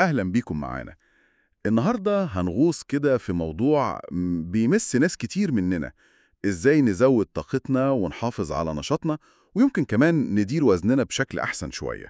أهلا بيكم معانا النهاردة هنغوص كده في موضوع م، بيمس ناس كتير مننا إزاي نزود طاقتنا ونحافظ على نشاطنا ويمكن كمان ندير وزننا بشكل أحسن شوية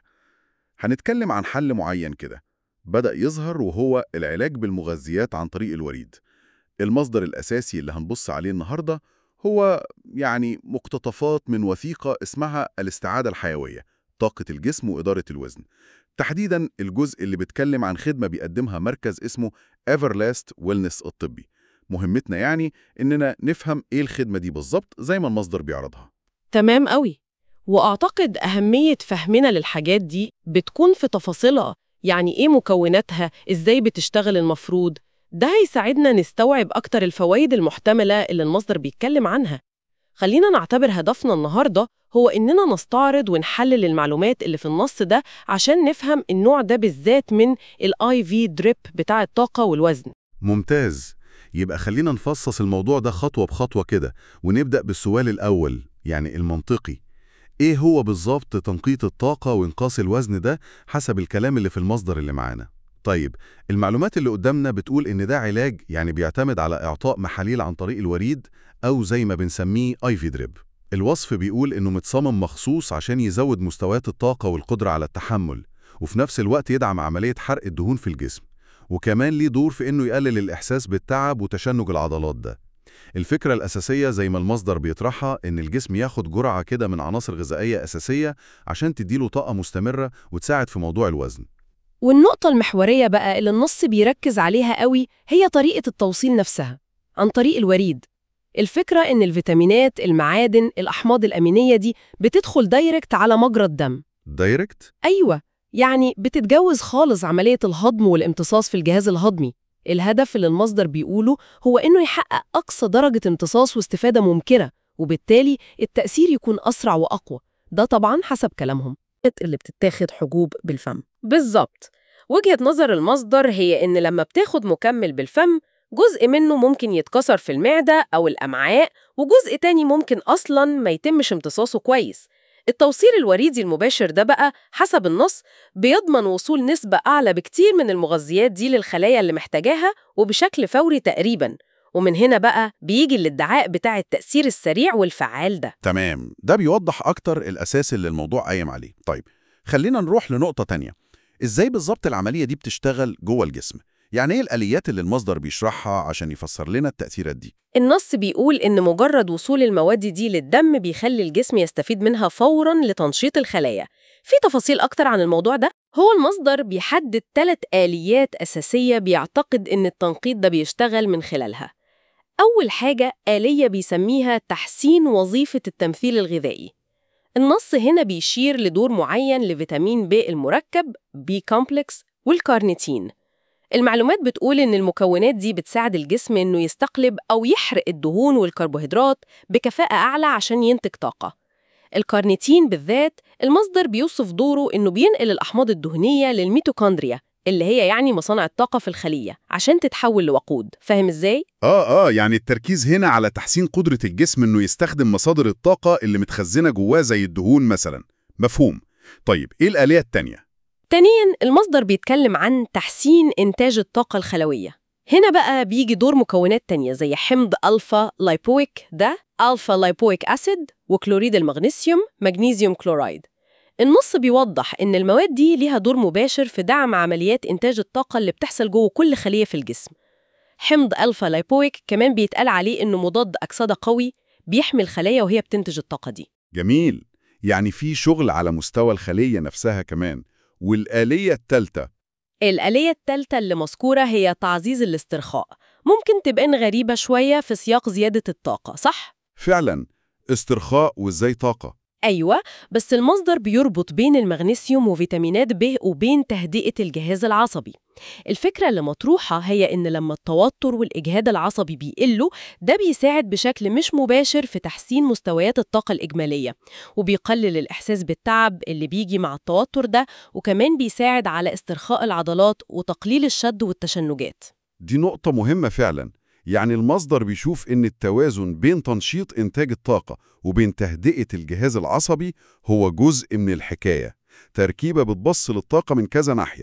هنتكلم عن حل معين كده بدأ يظهر وهو العلاج بالمغذيات عن طريق الوريد المصدر الأساسي اللي هنبص عليه النهاردة هو يعني مقتطفات من وثيقة اسمها الاستعادة الحيوية طاقة الجسم وإدارة الوزن تحديداً الجزء اللي بيتكلم عن خدمة بيقدمها مركز اسمه Everlast Wellness الطبي مهمتنا يعني إننا نفهم إيه الخدمة دي بالظبط زي ما المصدر بيعرضها تمام قوي وأعتقد أهمية فهمنا للحاجات دي بتكون في تفاصيلها يعني إيه مكوناتها إزاي بتشتغل المفروض ده هيساعدنا نستوعب أكتر الفوائد المحتملة اللي المصدر بيتكلم عنها خلينا نعتبر هدفنا النهاردة هو إننا نستعرض ونحلل المعلومات اللي في النص ده عشان نفهم النوع ده بالذات من الاي في دريب بتاع الطاقة والوزن ممتاز يبقى خلينا نفصص الموضوع ده خطوة بخطوة كده ونبدأ بالسؤال الأول يعني المنطقي إيه هو بالظبط تنقيط الطاقة وإنقاص الوزن ده حسب الكلام اللي في المصدر اللي معانا طيب المعلومات اللي قدامنا بتقول إن ده علاج يعني بيعتمد على إعطاء محاليل عن طريق الوريد أو زي ما بنسميه ايفي دريب الوصف بيقول إنه متصمم مخصوص عشان يزود مستويات الطاقة والقدرة على التحمل وفي نفس الوقت يدعم عملية حرق الدهون في الجسم وكمان ليه دور في إنه يقلل الإحساس بالتعب وتشنج العضلات ده الفكرة الأساسية زي ما المصدر بيطرحها إن الجسم ياخد جرعة كده من عناصر غذائية أساسية عشان تديله طاقة مستمرة وتساعد في موضوع الوزن والنقطة المحورية بقى اللي النص بيركز عليها قوي هي طريقة التوصيل نفسها عن طريق الوريد الفكرة إن الفيتامينات، المعادن، الأحماض الأمينية دي بتدخل دايركت على مجرى الدم دايركت؟ أيوة يعني بتتجوز خالص عملية الهضم والامتصاص في الجهاز الهضمي الهدف اللي المصدر بيقوله هو إنه يحقق أقصى درجة امتصاص واستفادة ممكنة وبالتالي التأثير يكون أسرع وأقوى ده طبعا حسب كلامهم اللي بتتاخد حبوب بالفم بالظبط وجهة نظر المصدر هي إن لما بتاخد مكمل بالفم جزء منه ممكن يتكسر في المعدة أو الأمعاء وجزء تاني ممكن أصلاً ما يتمش امتصاصه كويس التوصيل الوريدي المباشر ده بقى حسب النص بيضمن وصول نسبة أعلى بكتير من المغذيات دي للخلايا اللي محتاجاها وبشكل فوري تقريباً ومن هنا بقى بيجي الادعاء بتاع التأثير السريع والفعال ده تمام ده بيوضح أكتر الأساس اللي الموضوع قايم عليه طيب خلينا نروح لنقطة تانية إزاي بالظبط العملية دي بتشتغل جوه الجسم؟ يعني إيه الآليات اللي المصدر بيشرحها عشان يفسر لنا التأثيرات دي؟ النص بيقول إن مجرد وصول المواد دي للدم بيخلي الجسم يستفيد منها فوراً لتنشيط الخلايا. في تفاصيل أكتر عن الموضوع ده؟ هو المصدر بيحدد ثلاث آليات أساسية بيعتقد إن التنقيط ده بيشتغل من خلالها. أول حاجة آلية بيسميها تحسين وظيفة التمثيل الغذائي. النص هنا بيشير لدور معين لفيتامين ب المركب بي كومبلكس والكارنيتين. المعلومات بتقول إن المكونات دي بتساعد الجسم إنه يستقلب أو يحرق الدهون والكربوهيدرات بكفاءة أعلى عشان ينتج طاقة. الكارنيتين بالذات المصدر بيوصف دوره إنه بينقل الأحماض الدهنية للميتوكوندريا اللي هي يعني مصانع الطاقة في الخلية عشان تتحول لوقود فاهم إزاي؟ آه آه يعني التركيز هنا على تحسين قدرة الجسم إنه يستخدم مصادر الطاقة اللي متخزنة جواه زي الدهون مثلا مفهوم طيب إيه الآلية التانية؟ تانياً المصدر بيتكلم عن تحسين إنتاج الطاقة الخلوية هنا بقى بيجي دور مكونات تانية زي حمض ألفا لايبويك ده ألفا لايبويك أسيد وكلوريد المغنيسيوم مغنيسيوم كلورايد النص بيوضح إن المواد دي ليها دور مباشر في دعم عمليات إنتاج الطاقة اللي بتحصل جوه كل خلية في الجسم حمض ألفا لايبويك كمان بيتقال عليه إنه مضاد أكسدة قوي بيحمي الخلايا وهي بتنتج الطاقة دي جميل يعني في شغل على مستوى الخلية نفسها كمان والآلية التالتة الآلية التالتة اللي مذكورة هي تعزيز الاسترخاء ممكن تبان غريبة شوية في سياق زيادة الطاقة صح؟ فعلا استرخاء وإزاي طاقة أيوة بس المصدر بيربط بين المغنيسيوم وفيتامينات ب وبين تهدئة الجهاز العصبي الفكرة اللي مطروحة هي إن لما التوتر والإجهاد العصبي بيقلوا ده بيساعد بشكل مش مباشر في تحسين مستويات الطاقة الإجمالية وبيقلل الإحساس بالتعب اللي بيجي مع التوتر ده وكمان بيساعد على استرخاء العضلات وتقليل الشد والتشنجات دي نقطة مهمة فعلا يعني المصدر بيشوف إن التوازن بين تنشيط إنتاج الطاقة وبين تهدئة الجهاز العصبي هو جزء من الحكاية تركيبة بتبص للطاقة من كذا ناحية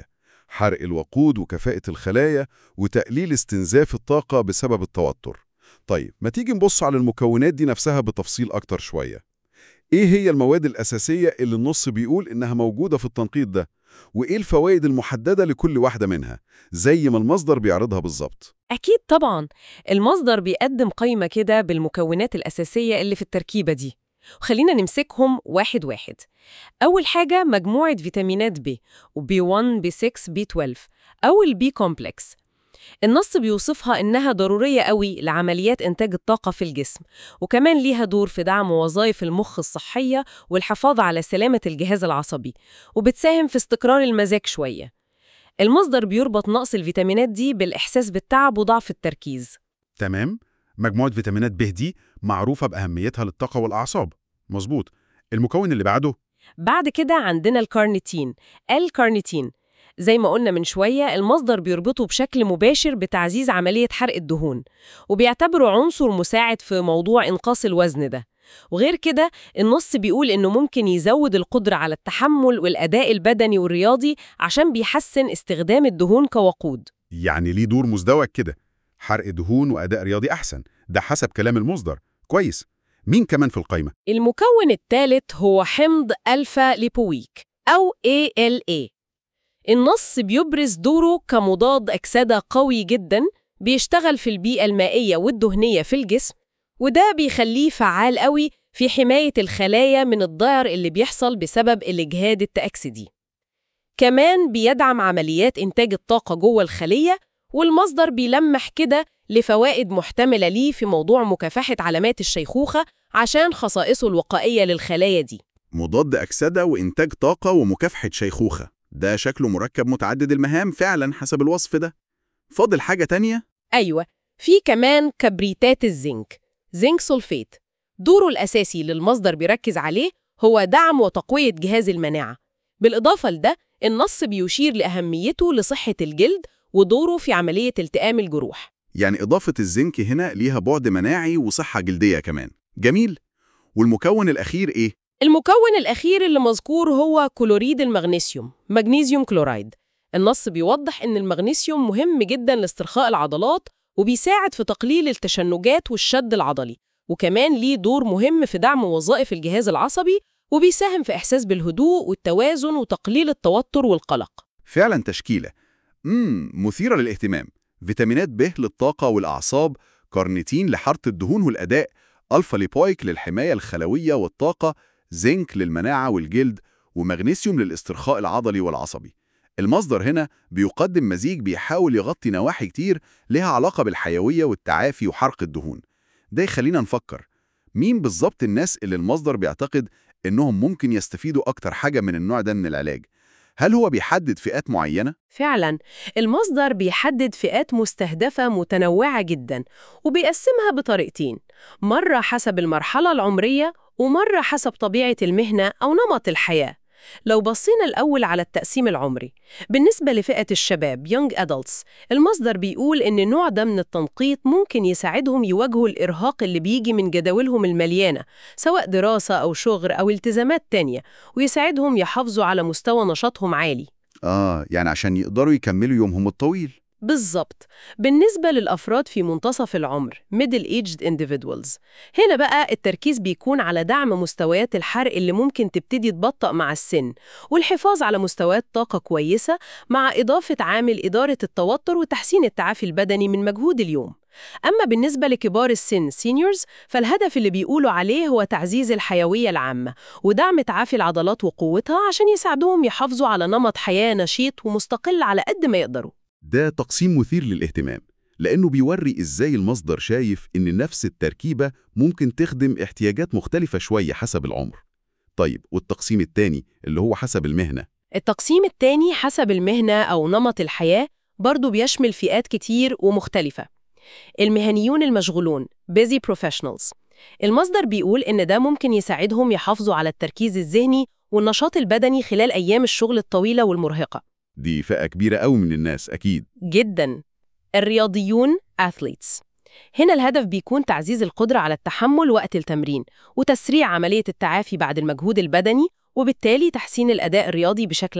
حرق الوقود وكفاءة الخلايا وتقليل استنزاف الطاقة بسبب التوتر طيب ما تيجي نبص على المكونات دي نفسها بتفصيل أكتر شوية إيه هي المواد الأساسية اللي النص بيقول إنها موجودة في التنقيط ده؟ وإيه الفوائد المحددة لكل واحدة منها؟ زي ما المصدر بيعرضها بالظبط أكيد طبعا المصدر بيقدم قائمة كده بالمكونات الأساسية اللي في التركيبة دي وخلينا نمسكهم واحد واحد أول حاجة مجموعة فيتامينات B وبي 1 بي 6 بي 12 أو البي كومبلكس النص بيوصفها إنها ضرورية قوي لعمليات إنتاج الطاقة في الجسم وكمان ليها دور في دعم وظائف المخ الصحية والحفاظ على سلامة الجهاز العصبي وبتساهم في استقرار المزاج شوية المصدر بيربط نقص الفيتامينات دي بالإحساس بالتعب وضعف التركيز تمام مجموعة فيتامينات ب دي معروفة بأهميتها للطاقة والأعصاب مظبوط المكون اللي بعده بعد كده عندنا الكارنيتين الكارنيتين زي ما قلنا من شوية المصدر بيربطه بشكل مباشر بتعزيز عملية حرق الدهون وبيعتبره عنصر مساعد في موضوع إنقاص الوزن ده وغير كده النص بيقول إنه ممكن يزود القدرة على التحمل والأداء البدني والرياضي عشان بيحسن استخدام الدهون كوقود يعني ليه دور مزدوج كده حرق دهون وأداء رياضي أحسن ده حسب كلام المصدر كويس مين كمان في القايمة المكون الثالث هو حمض ألفا ليبويك أو ALA النص بيبرز دوره كمضاد أكسدة قوي جدا بيشتغل في البيئة المائية والدهنية في الجسم وده بيخليه فعال قوي في حماية الخلايا من الضعر اللي بيحصل بسبب الإجهاد التأكسدي كمان بيدعم عمليات إنتاج الطاقة جوه الخلية والمصدر بيلمح كده لفوائد محتملة ليه في موضوع مكافحة علامات الشيخوخة عشان خصائصه الوقائية للخلايا دي مضاد أكسدة وإنتاج طاقة ومكافحة شيخوخة ده شكله مركب متعدد المهام فعلا حسب الوصف ده فاضل حاجة تانية؟ أيوة في كمان كبريتات الزنك زنك سولفيت دوره الأساسي للمصدر بيركز عليه هو دعم وتقوية جهاز المناعة بالإضافة لده النص بيشير لأهميته لصحة الجلد ودوره في عملية التئام الجروح يعني إضافة الزنك هنا ليها بعد مناعي وصحة جلدية كمان جميل والمكون الأخير إيه؟ المكون الأخير اللي مذكور هو كلوريد المغنيسيوم مغنيسيوم كلورايد النص بيوضح إن المغنيسيوم مهم جدا لاسترخاء العضلات وبيساعد في تقليل التشنجات والشد العضلي وكمان ليه دور مهم في دعم وظائف الجهاز العصبي وبيساهم في إحساس بالهدوء والتوازن وتقليل التوتر والقلق فعلا تشكيلة مم مثيرة للاهتمام فيتامينات ب للطاقة والأعصاب كارنيتين لحرق الدهون والأداء ألفا ليبويك للحماية الخلوية والطاقة زنك للمناعة والجلد ومغنيسيوم للاسترخاء العضلي والعصبي المصدر هنا بيقدم مزيج بيحاول يغطي نواحي كتير لها علاقة بالحيوية والتعافي وحرق الدهون ده يخلينا نفكر مين بالظبط الناس اللي المصدر بيعتقد إنهم ممكن يستفيدوا أكتر حاجة من النوع ده من العلاج هل هو بيحدد فئات معينة؟ فعلا المصدر بيحدد فئات مستهدفة متنوعة جدا وبيقسمها بطريقتين مرة حسب المرحلة العمرية ومرة حسب طبيعة المهنة أو نمط الحياة لو بصينا الأول على التقسيم العمري بالنسبة لفئة الشباب Young Adults المصدر بيقول إن النوع ده من التنقيط ممكن يساعدهم يواجهوا الإرهاق اللي بيجي من جداولهم المليانة سواء دراسة أو شغل أو التزامات تانية ويساعدهم يحافظوا على مستوى نشاطهم عالي آه يعني عشان يقدروا يكملوا يومهم الطويل بالظبط بالنسبة للأفراد في منتصف العمر middle aged individuals هنا بقى التركيز بيكون على دعم مستويات الحرق اللي ممكن تبتدي تبطأ مع السن والحفاظ على مستويات طاقة كويسة مع إضافة عامل إدارة التوتر وتحسين التعافي البدني من مجهود اليوم أما بالنسبة لكبار السن seniors فالهدف اللي بيقولوا عليه هو تعزيز الحيوية العامة ودعم تعافي العضلات وقوتها عشان يساعدوهم يحافظوا على نمط حياة نشيط ومستقل على قد ما يقدروا ده تقسيم مثير للاهتمام لأنه بيوري إزاي المصدر شايف إن نفس التركيبة ممكن تخدم احتياجات مختلفة شوية حسب العمر طيب والتقسيم التاني اللي هو حسب المهنة التقسيم التاني حسب المهنة أو نمط الحياة برضو بيشمل فئات كتير ومختلفة المهنيون المشغولون busy professionals المصدر بيقول إن ده ممكن يساعدهم يحافظوا على التركيز الذهني والنشاط البدني خلال أيام الشغل الطويلة والمرهقة دي فئة كبيرة قوي من الناس أكيد جدا الرياضيون athletes هنا الهدف بيكون تعزيز القدرة على التحمل وقت التمرين وتسريع عملية التعافي بعد المجهود البدني وبالتالي تحسين الأداء الرياضي بشكل عام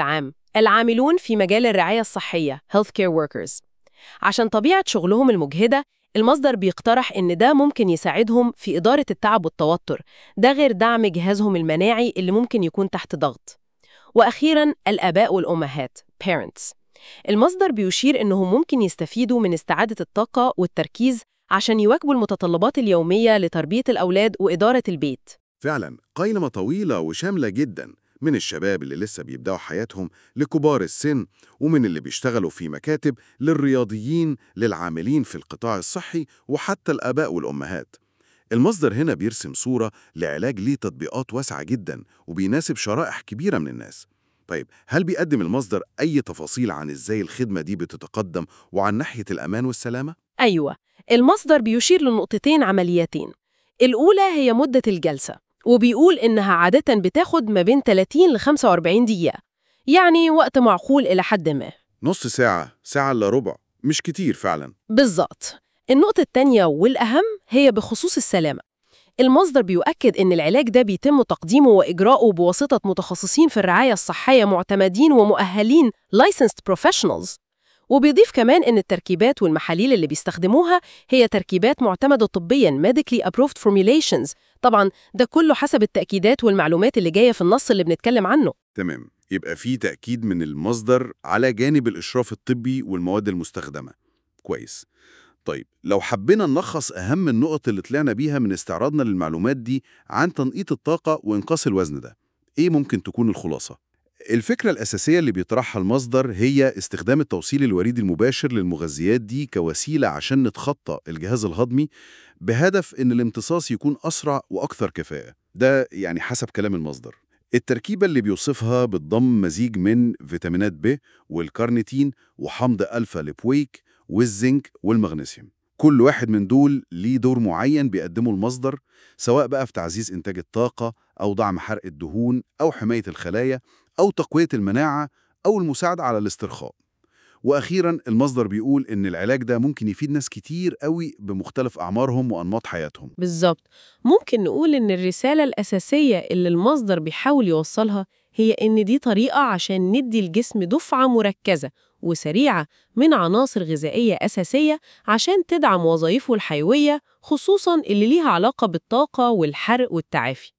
العاملون في مجال الرعاية الصحية Healthcare Workers عشان طبيعة شغلهم المجهدة المصدر بيقترح إن ده ممكن يساعدهم في إدارة التعب والتوتر ده غير دعم جهازهم المناعي اللي ممكن يكون تحت ضغط وأخيراً الآباء والأمهات Parents المصدر بيشير إنهم ممكن يستفيدوا من استعادة الطاقة والتركيز عشان يواكبوا المتطلبات اليومية لتربية الأولاد وإدارة البيت فعلا قائمة طويلة وشاملة جدا من الشباب اللي لسه بيبدأوا حياتهم لكبار السن ومن اللي بيشتغلوا في مكاتب للرياضيين للعاملين في القطاع الصحي وحتى الآباء والأمهات المصدر هنا بيرسم صورة لعلاج ليه تطبيقات واسعة جدا وبيناسب شرائح كبيرة من الناس طيب هل بيقدم المصدر أي تفاصيل عن إزاي الخدمة دي بتتقدم وعن ناحية الأمان والسلامة؟ أيوة المصدر بيشير لنقطتين عمليتين الأولى هي مدة الجلسة وبيقول إنها عادة بتاخد ما بين 30 ل 45 دقيقة يعني وقت معقول إلى حد ما نص ساعة ساعة إلا ربع مش كتير فعلا بالظبط النقطة التانية والأهم هي بخصوص السلامة المصدر بيؤكد إن العلاج ده بيتم تقديمه وإجراؤه بواسطة متخصصين في الرعاية الصحية معتمدين ومؤهلين licensed professionals وبيضيف كمان إن التركيبات والمحاليل اللي بيستخدموها هي تركيبات معتمدة طبياً medically approved formulations طبعاً ده كله حسب التأكيدات والمعلومات اللي جاية في النص اللي بنتكلم عنه تمام يبقى في تأكيد من المصدر على جانب الإشراف الطبي والمواد المستخدمة كويس طيب لو حبينا نلخص أهم النقط اللي طلعنا بيها من استعراضنا للمعلومات دي عن تنقيط الطاقة وإنقاص الوزن ده إيه ممكن تكون الخلاصة؟ الفكرة الأساسية اللي بيطرحها المصدر هي استخدام التوصيل الوريدي المباشر للمغذيات دي كوسيلة عشان نتخطى الجهاز الهضمي بهدف إن الامتصاص يكون أسرع وأكثر كفاءة ده يعني حسب كلام المصدر التركيبة اللي بيوصفها بتضم مزيج من فيتامينات ب والكارنيتين وحمض ألفا لبويك والزنك والمغنيسيوم كل واحد من دول ليه دور معين بيقدمه المصدر سواء بقى في تعزيز إنتاج الطاقة أو دعم حرق الدهون أو حماية الخلايا أو تقوية المناعة أو المساعدة على الاسترخاء وأخيراً المصدر بيقول إن العلاج ده ممكن يفيد ناس كتير قوي بمختلف أعمارهم وأنماط حياتهم بالظبط ممكن نقول إن الرسالة الأساسية اللي المصدر بيحاول يوصلها هي إن دي طريقة عشان ندي الجسم دفعة مركزة وسريعة من عناصر غذائية أساسية عشان تدعم وظائفه الحيوية خصوصاً اللي ليها علاقة بالطاقة والحرق والتعافي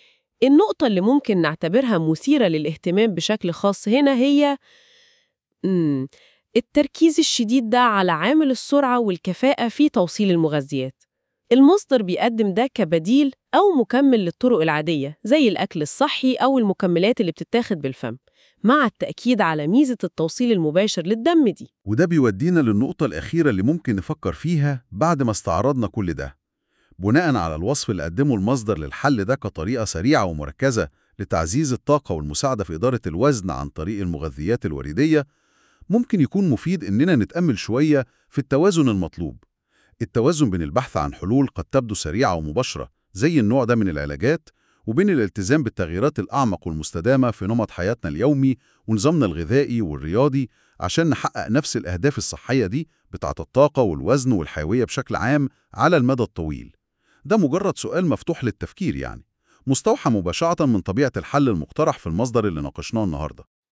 النقطة اللي ممكن نعتبرها مثيرة للاهتمام بشكل خاص هنا هي مم. التركيز الشديد ده على عامل السرعة والكفاءة في توصيل المغذيات المصدر بيقدم ده كبديل أو مكمل للطرق العادية زي الأكل الصحي أو المكملات اللي بتتاخد بالفم مع التأكيد على ميزة التوصيل المباشر للدم دي وده بيودينا للنقطة الأخيرة اللي ممكن نفكر فيها بعد ما استعرضنا كل ده بناء على الوصف اللي قدمه المصدر للحل ده كطريقة سريعة ومركزة لتعزيز الطاقة والمساعدة في إدارة الوزن عن طريق المغذيات الوريدية ممكن يكون مفيد إننا نتأمل شوية في التوازن المطلوب التوازن بين البحث عن حلول قد تبدو سريعة ومباشرة زي النوع ده من العلاجات وبين الالتزام بالتغييرات الأعمق والمستدامة في نمط حياتنا اليومي ونظامنا الغذائي والرياضي عشان نحقق نفس الأهداف الصحية دي بتاعة الطاقة والوزن والحيوية بشكل عام على المدى الطويل ده مجرد سؤال مفتوح للتفكير يعني مستوحى مباشرة من طبيعة الحل المقترح في المصدر اللي ناقشناه النهاردة